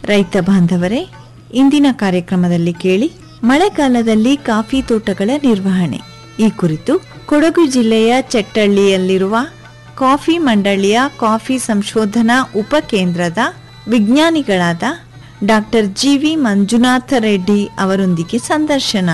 ರೈತ ಬಾಂಧವರೇ ಇಂದಿನ ಕಾರ್ಯಕ್ರಮದಲ್ಲಿ ಕೇಳಿ ಮಳೆಗಾಲದಲ್ಲಿ ಕಾಫಿ ತೋಟಗಳ ನಿರ್ವಹಣೆ ಈ ಕುರಿತು ಕೊಡಗು ಜಿಲ್ಲೆಯ ಚೆಟ್ಟಳ್ಳಿಯಲ್ಲಿರುವ ಕಾಫಿ ಮಂಡಳಿಯ ಕಾಫಿ ಸಂಶೋಧನಾ ಉಪಕೇಂದ್ರದ ವಿಜ್ಞಾನಿಗಳಾದ ಡಾಕ್ಟರ್ ಜಿವಿ ಮಂಜುನಾಥ ರೆಡ್ಡಿ ಅವರೊಂದಿಗೆ ಸಂದರ್ಶನ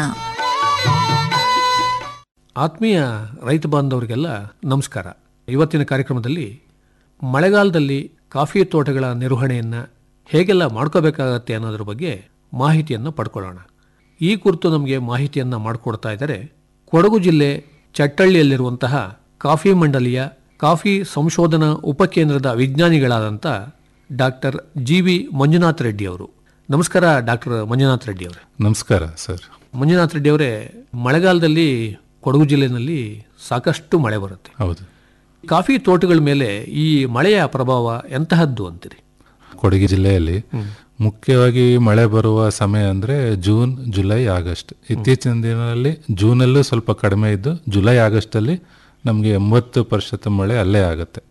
ಆತ್ಮೀಯ ರೈತ ಬಾಂಧವರಿಗೆಲ್ಲ ನಮಸ್ಕಾರ ಇವತ್ತಿನ ಕಾರ್ಯಕ್ರಮದಲ್ಲಿ ಮಳೆಗಾಲದಲ್ಲಿ ಕಾಫಿ ತೋಟಗಳ ನಿರ್ವಹಣೆಯನ್ನು ಹೇಗೆಲ್ಲ ಮಾಡ್ಕೋಬೇಕಾಗತ್ತೆ ಅನ್ನೋದ್ರ ಬಗ್ಗೆ ಮಾಹಿತಿಯನ್ನು ಪಡ್ಕೊಳ್ಳೋಣ ಈ ಕುರಿತು ನಮಗೆ ಮಾಹಿತಿಯನ್ನು ಮಾಡಿಕೊಡ್ತಾ ಇದ್ದಾರೆ ಕೊಡಗು ಜಿಲ್ಲೆ ಚಟ್ಟಳ್ಳಿಯಲ್ಲಿರುವಂತಹ ಕಾಫಿ ಮಂಡಲಿಯ ಕಾಫಿ ಸಂಶೋಧನಾ ಉಪಕೇಂದ್ರದ ವಿಜ್ಞಾನಿಗಳಾದಂಥ doctor G V Manjunath Reddy ಅವರು ನಮಸ್ಕಾರ ಡಾಕ್ಟರ್ ಮಂಜುನಾಥ್ ರೆಡ್ಡಿ ಅವರೇ ನಮಸ್ಕಾರ ಸರ್ ಮಂಜುನಾಥ್ ರೆಡ್ಡಿ ಅವರೇ ಮಳೆಗಾಲದಲ್ಲಿ ಕೊಡಗು ಜಿಲ್ಲೆಯಲ್ಲಿ ಸಾಕಷ್ಟು ಮಳೆ ಬರುತ್ತೆ ಹೌದು ಕಾಫಿ ತೋಟಗಳ ಮೇಲೆ ಈ ಮಳೆಯ ಪ್ರಭಾವ ಎಂತಹದ್ದು ಅಂತೀರಿ ಕೊಡಗು ಜಿಲ್ಲೆಯಲ್ಲಿ ಮುಖ್ಯವಾಗಿ ಮಳೆ ಬರುವ ಸಮಯ ಅಂದ್ರೆ ಜೂನ್ ಜುಲೈ ಆಗಸ್ಟ್ ಇತ್ತೀಚಿನ ದಿನಗಳಲ್ಲಿ ಜೂನಲ್ಲೂ ಸ್ವಲ್ಪ ಕಡಿಮೆ ಇದ್ದು ಜುಲೈ ಆಗಸ್ಟ್ ಅಲ್ಲಿ ನಮಗೆ ಎಂಬತ್ತು ಪ್ರತಿಶತ ಮಳೆ ಅಲ್ಲೇ ಆಗುತ್ತೆ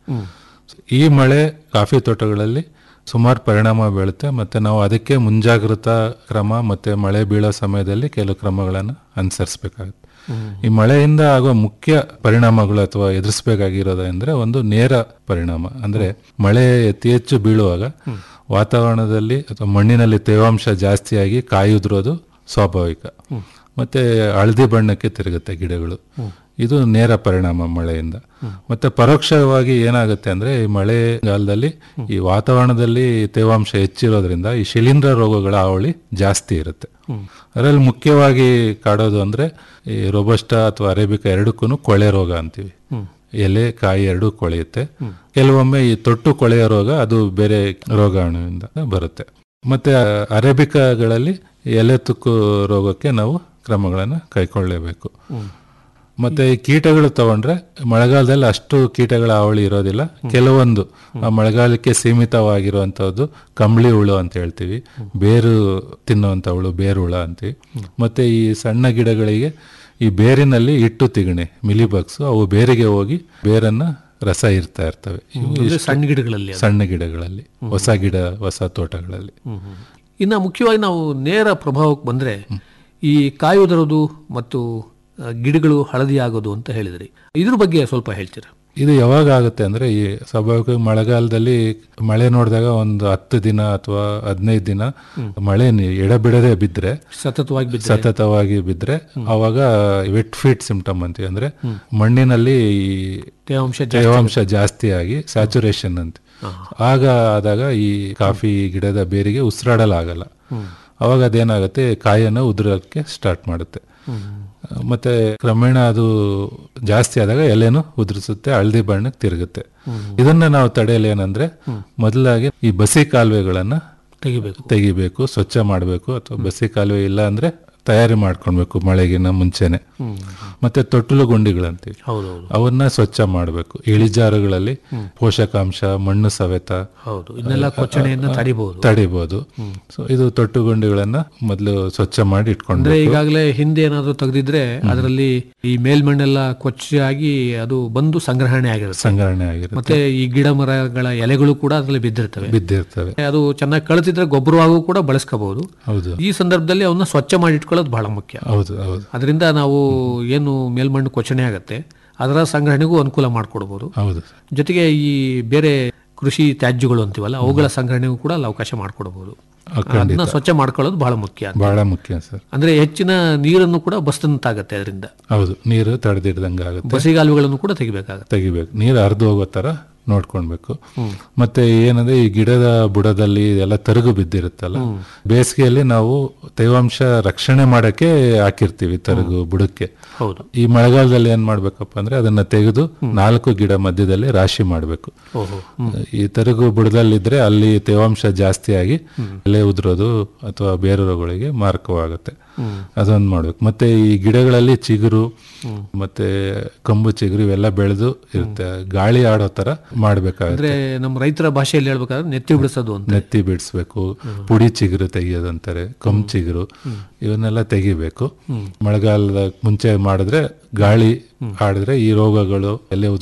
ಈ ಮಳೆ ಕಾಫಿ ತೋಟಗಳಲ್ಲಿ ಸುಮಾರು ಪರಿಣಾಮ ಬೀಳುತ್ತೆ ಮತ್ತೆ ನಾವು ಅದಕ್ಕೆ ಮುಂಜಾಗ್ರತಾ ಕ್ರಮ ಮತ್ತೆ ಮಳೆ ಬೀಳೋ ಸಮಯದಲ್ಲಿ ಕೆಲವು ಕ್ರಮಗಳನ್ನು ಅನುಸರಿಸಬೇಕಾಗುತ್ತೆ ಈ ಮಳೆಯಿಂದ ಆಗುವ ಮುಖ್ಯ ಪರಿಣಾಮಗಳು ಅಥವಾ ಎದುರಿಸಬೇಕಾಗಿರೋದು ಅಂದ್ರೆ ಒಂದು ನೇರ ಪರಿಣಾಮ ಅಂದ್ರೆ ಮಳೆ ಅತಿ ಹೆಚ್ಚು ಬೀಳುವಾಗ ವಾತಾವರಣದಲ್ಲಿ ಅಥವಾ ಮಣ್ಣಿನಲ್ಲಿ ತೇವಾಂಶ ಜಾಸ್ತಿಯಾಗಿ ಕಾಯಿ ಉದುರೋದು ಸ್ವಾಭಾವಿಕ ಮತ್ತೆ ಹಳದಿ ಬಣ್ಣಕ್ಕೆ ತಿರುಗುತ್ತೆ ಗಿಡಗಳು ಇದು ನೇರ ಪರಿಣಾಮ ಮಳೆಯಿಂದ ಮತ್ತೆ ಪರೋಕ್ಷವಾಗಿ ಏನಾಗುತ್ತೆ ಅಂದ್ರೆ ಈ ಮಳೆಗಾಲದಲ್ಲಿ ಈ ವಾತಾವರಣದಲ್ಲಿ ತೇವಾಂಶ ಹೆಚ್ಚಿರೋದ್ರಿಂದ ಈ ಶಿಲೀಂಧ್ರ ರೋಗಗಳ ಹಾವಳಿ ಜಾಸ್ತಿ ಇರುತ್ತೆ ಅದರಲ್ಲಿ ಮುಖ್ಯವಾಗಿ ಕಾಡೋದು ಅಂದ್ರೆ ಈ ರೋಬಸ್ಟಾ ಅಥವಾ ಅರೇಬಿಕಾ ಎರಡಕ್ಕೂ ಕೊಳೆ ರೋಗ ಅಂತೀವಿ ಎಲೆ ಕಾಯಿ ಎರಡೂ ಕೊಳೆಯುತ್ತೆ ಕೆಲವೊಮ್ಮೆ ಈ ತೊಟ್ಟು ಕೊಳೆಯ ರೋಗ ಅದು ಬೇರೆ ರೋಗಾಣುವಿಂದ ಬರುತ್ತೆ ಮತ್ತೆ ಅರೇಬಿಕಾಗಳಲ್ಲಿ ಎಲೆ ತುಕ್ಕು ರೋಗಕ್ಕೆ ನಾವು ಕ್ರಮಗಳನ್ನು ಕೈಗೊಳ್ಳಲೇಬೇಕು ಮತ್ತೆ ಈ ಕೀಟಗಳು ತಗೊಂಡ್ರೆ ಮಳೆಗಾಲದಲ್ಲಿ ಅಷ್ಟು ಕೀಟಗಳ ಹಾವಳಿ ಇರೋದಿಲ್ಲ ಕೆಲವೊಂದು ಆ ಮಳೆಗಾಲಕ್ಕೆ ಸೀಮಿತವಾಗಿರುವಂತಹದ್ದು ಕಂಬಳಿ ಹುಳು ಅಂತ ಹೇಳ್ತೀವಿ ಬೇರು ತಿನ್ನುವಂತ ಹುಳು ಬೇರು ಹುಳ ಅಂತೀವಿ ಮತ್ತೆ ಈ ಸಣ್ಣ ಗಿಡಗಳಿಗೆ ಈ ಬೇರಿನಲ್ಲಿ ಇಟ್ಟು ತಿಗಣೆ ಮಿಲಿಬಗ್ಸ್ ಅವು ಬೇರಿಗೆ ಹೋಗಿ ಬೇರನ್ನ ರಸ ಇರ್ತಾ ಇರ್ತವೆ ಇವು ಅಂದ್ರೆ ಇಷ್ಟು ಸಣ್ಣ ಗಿಡಗಳಲ್ಲಿ ಅದು. ಸಣ್ಣ ಗಿಡಗಳಲ್ಲಿ ಹೊಸ ಗಿಡ ಹೊಸ ತೋಟಗಳಲ್ಲಿ ಇನ್ನು ಮುಖ್ಯವಾಗಿ ನಾವು ನೇರ ಪ್ರಭಾವಕ್ಕೆ ಬಂದ್ರೆ ಈ ಕಾಯಿ ಉದುರೋದು ಮತ್ತು ಆ, ಗಿಡಗಳು ಹಳದಿ ಆಗೋದು ಅಂತ ಹೇಳಿದ್ರಿ ಇದ್ರ ಬಗ್ಗೆ ಸ್ವಲ್ಪ ಹೇಳ್ತೀರಾ ಇದು ಯಾವಾಗ ಆಗುತ್ತೆ ಅಂದ್ರೆ ಈ ಸ್ವಾಭಾವಿಕ ಮಳೆಗಾಲದಲ್ಲಿ ಮಳೆ ನೋಡಿದಾಗ ಒಂದು ಹತ್ತು ದಿನ ಅಥವಾ ಹದಿನೈದು ದಿನ ಮಳೆ ನೀ- ಎಡಬಿಡದೆ ಬಿದ್ರೆ ಸತತವಾಗಿ ಬಿದ್ದರೆ ಸತತವಾಗಿ ಬಿದ್ರೆ ಅವಾಗ ವೆಟ್ ಫೀಟ್ ಸಿಂಪ್ಟಮ್ ಅಂತೀವಿ ಅಂದ್ರೆ ಮಣ್ಣಿನಲ್ಲಿ ಈ ತೇವಾಂಶ ಜಾಸ್ತಿ ತೇವಾಂಶ ಜಾಸ್ತಿ ಆಗಿ ಸ್ಯಾಚುರೇಷನ್ ಅಂತ ಆಗ ಆದಾಗ ಈ ಕಾಫಿ ಗಿಡದ ಬೇರಿಗೆ ಉಸಿರಾಡಲಾಗಲ್ಲ ಅವಾಗ ಅದೇನಾಗುತ್ತೆ ಕಾಯನ್ನು ಉದುರಕ್ಕೆ ಸ್ಟಾರ್ಟ್ ಮಾಡುತ್ತೆ ಮತ್ತೆ ಕ್ರಮೇಣ ಅದು ಜಾಸ್ತಿ ಆದಾಗ ಎಲೆನು ಉದುರಿಸುತ್ತೆ ಹಳದಿ ಬಣ್ಣಕ್ಕೆ ತಿರುಗುತ್ತೆ ಇದನ್ನ ನಾವು ತಡೆಯಲು ಏನಂದ್ರೆ ಮೊದಲಾಗಿ ಈ ಬಸಿ ಕಾಲುವೆಗಳನ್ನ ತೆಗಿಬೇಕು ತೆಗಿಬೇಕು ಸ್ವಚ್ಛ ಮಾಡಬೇಕು ಅಥವಾ ಬಸಿ ಕಾಲುವೆ ಇಲ್ಲ ಅಂದ್ರೆ ತಯಾರಿ ಮಾಡ್ಕೊಳ್ಬೇಕು ಮಳೆಗಿನ ಮುಂಚೆನೆ ಮತ್ತೆ ತೊಟ್ಟಲು ಗುಂಡಿಗಳಂತೀವಿ ಹೌದೌದು ಅವನ್ನ ಸ್ವಚ್ಛ ಮಾಡಬೇಕು ಇಳಿಜಾರುಗಳಲ್ಲಿ ಪೋಷಕಾಂಶ ಮಣ್ಣು ಸವೆತ ಹೌದು ಇದನ್ನೆಲ್ಲ ಕೊಚ್ಚಣೆಯನ್ನ ತಡಿಬಹುದು ತಡಿಬಹುದು ಸೊ ಇದು ತೊಟ್ಟು ಗುಂಡಿಗಳನ್ನ ಮೊದಲು ಸ್ವಚ್ಛ ಮಾಡಿ ಇಟ್ಕೊಂಡು ಅಂದ್ರೆ ಈಗಾಗಲೇ ಹಿಂದೆ ಏನಾದ್ರು ತೆಗೆದಿದ್ರೆ ಅದರಲ್ಲಿ ಈ ಮೇಲ್ಮಣ್ಣೆಲ್ಲ ಕೊಚ್ಚಾಗಿ ಅದು ಬಂದು ಸಂಗ್ರಹಣೆ ಆಗಿರುತ್ತೆ ಸಂಗ್ರಹಣೆ ಆಗಿರುತ್ತೆ ಮತ್ತೆ ಈ ಗಿಡ ಮರಗಳ ಎಲೆಗಳು ಕೂಡ ಅದರಲ್ಲಿ ಬಿದ್ದಿರ್ತವೆ ಬಿದ್ದಿರ್ತವೆ ಅದು ಚೆನ್ನಾಗಿ ಕಳೆತಿದ್ರೆ ಗೊಬ್ಬರವಾಗೂ ಕೂಡ ಬಳಸ್ಕೋಬಹುದು ಹೌದು ಈ ಸಂದರ್ಭದಲ್ಲಿ ಅವನ್ನ ಸ್ವಚ್ಛ ಮಾಡಿ ಇಟ್ಕೊಳ್ಳೋದು ಬಹಳ ಮುಖ್ಯ ಹೌದು ಹೌದು ಅದರಿಂದ ನಾವು ಏನು ಮೇಲ್ಮಣ್ಣು ಕೊಚ್ಚಣೆ ಆಗತ್ತೆ ಅದರ ಸಂಗ್ರಹಣೆಗೂ ಅನುಕೂಲ ಮಾಡಿಕೊಡ್ಬೋದು ಹೌದು ಜೊತೆಗೆ ಈ ಬೇರೆ ಕೃಷಿ ತ್ಯಾಜ್ಯಗಳು ಅಂತೀವಲ್ಲ ಅವುಗಳ ಸಂಗ್ರಹಣೆಗೂ ಕೂಡ ಅಲ್ಲಿ ಅವಕಾಶ ಮಾಡಿಕೊಡ್ಬೋದು ಅದನ್ನ ಸ್ವಚ್ಛ ಮಾಡ್ಕೊಳ್ಳೋದು ಬಹಳ ಮುಖ್ಯ ಬಹಳ ಮುಖ್ಯ ಸರ್ ಅಂದ್ರೆ ಹೆಚ್ಚಿನ ನೀರನ್ನು ಕೂಡ ಬಸ್ತಂತಾಗತ್ತೆ ಅದರಿಂದ ಹೌದು ನೀರು ತಡೆದಿಡ್ದಂಗೆ ಆಗುತ್ತೆ ಬಸಿಗಾಲುಗಳನ್ನು ಕೂಡ ತೆಗಿಬೇಕಾಗತ್ತೆ ತೆಗಿಬೇಕು ನೀರು ಹರಿದು ಹೋಗೋ ತರ ನೋಡ್ಕೊಳ್ಬೇಕು ಮತ್ತೆ ಏನಂದ್ರೆ ಈ ಗಿಡದ ಬುಡದಲ್ಲಿ ಎಲ್ಲ ತರುಗು ಬಿದ್ದಿರುತ್ತಲ್ಲ ಬೇಸಿಗೆಯಲ್ಲಿ ನಾವು ತೇವಾಂಶ ರಕ್ಷಣೆ ಮಾಡಕ್ಕೆ ಹಾಕಿರ್ತೀವಿ ತರುಗು ಬುಡಕ್ಕೆ ಹೌದು ಈ ಮಳೆಗಾಲದಲ್ಲಿ ಏನ್ ಮಾಡ್ಬೇಕಪ್ಪ ಅಂದ್ರೆ ಅದನ್ನ ತೆಗೆದು ನಾಲ್ಕು ಗಿಡ ಮಧ್ಯದಲ್ಲಿ ರಾಶಿ ಮಾಡಬೇಕು ಓಹೋ ಈ ತರುಗು ಬುಡದಲ್ಲಿದ್ರೆ ಅಲ್ಲಿ ತೇವಾಂಶ ಜಾಸ್ತಿಯಾಗಿ ಎಲೆ ಉದುರೋದು ಅಥವಾ ಬೇರೆ ರೋಗಗಳಿಗೆ ಮಾರಕವಾಗುತ್ತೆ ಅದೊಂದು ಮಾಡ್ಬೇಕು ಮತ್ತೆ ಈ ಗಿಡಗಳಲ್ಲಿ ಚಿಗುರು ಮತ್ತೆ ಕಂಬು ಚಿಗುರು ಇವೆಲ್ಲ ಬೆಳೆದು ಇರುತ್ತೆ ಗಾಳಿ ಆಡೋ ತರ ಮಾಡ್ಬೇಕಾಗುತ್ತೆ ಅಂದ್ರೆ ನಮ್ಮ ರೈತರ ಭಾಷೆಯಲ್ಲಿ ಹೇಳ್ಬೇಕಾದ್ರೆ ನೆತ್ತಿ ಬಿಡಿಸೋದು ಅಂತ ನೆತ್ತಿ ಬಿಡಿಸ್ಬೇಕು ಪುಡಿ ಚಿಗುರು ತೆಗಿಯೋದು ಅಂತಾರೆ ಕಮ್ ಚಿಗುರು ಇವನ್ನೆಲ್ಲ ತೆಗಿಬೇಕು ಮಳೆಗಾಲದ ಮುಂಚೆ ಮಾಡಿದ್ರೆ ಗಾಳಿ ಆಡಿದ್ರೆ ಈ ರೋಗಗಳು ಎಲೆ